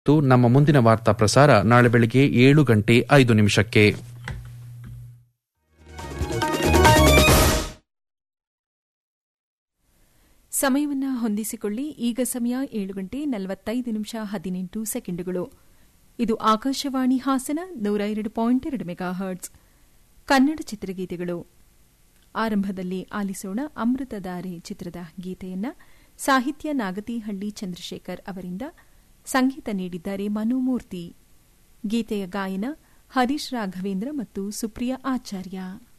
ಮತ್ತು ನಮ್ಮ ಮುಂದಿನ ವಾರ್ತಾ ಪ್ರಸಾರ ನಾಳೆ ಬೆಳಗ್ಗೆ ಏಳು ಗಂಟೆ ಐದು ನಿಮಿಷಕ್ಕೆ ಸಮಯವನ್ನು ಹೊಂದಿಸಿಕೊಳ್ಳಿ ಈಗ ಸಮಯ ಏಳು ಗಂಟೆ ನಲವತ್ತೈದು ನಿಮಿಷ ಹದಿನೆಂಟು ಸೆಕೆಂಡುಗಳು ಇದು ಆಕಾಶವಾಣಿ ಹಾಸನ ನೂರ ಎರಡು ಪಾಯಿಂಟ್ ಎರಡು ಮೆಗಾ ಹರ್ಟ್ಸ್ ಕನ್ನಡ ಚಿತ್ರಗೀತೆಗಳು ಆರಂಭದಲ್ಲಿ ಆಲಿಸೋಣ ಅಮೃತಧಾರೆ ಚಿತ್ರದ ಗೀತೆಯನ್ನ ಸಾಹಿತ್ಯ ನಾಗತಿಹಳ್ಳಿ ಚಂದ್ರಶೇಖರ್ ಅವರಿಂದ ಸಂಗೀತ ನೀಡಿದ್ದಾರೆ ಮನುಮೂರ್ತಿ ಗೀತೆಯ ಗಾಯನ ಹರೀಶ್ ರಾಘವೇಂದ್ರ ಮತ್ತು ಸುಪ್ರಿಯಾ ಆಚಾರ್ಯ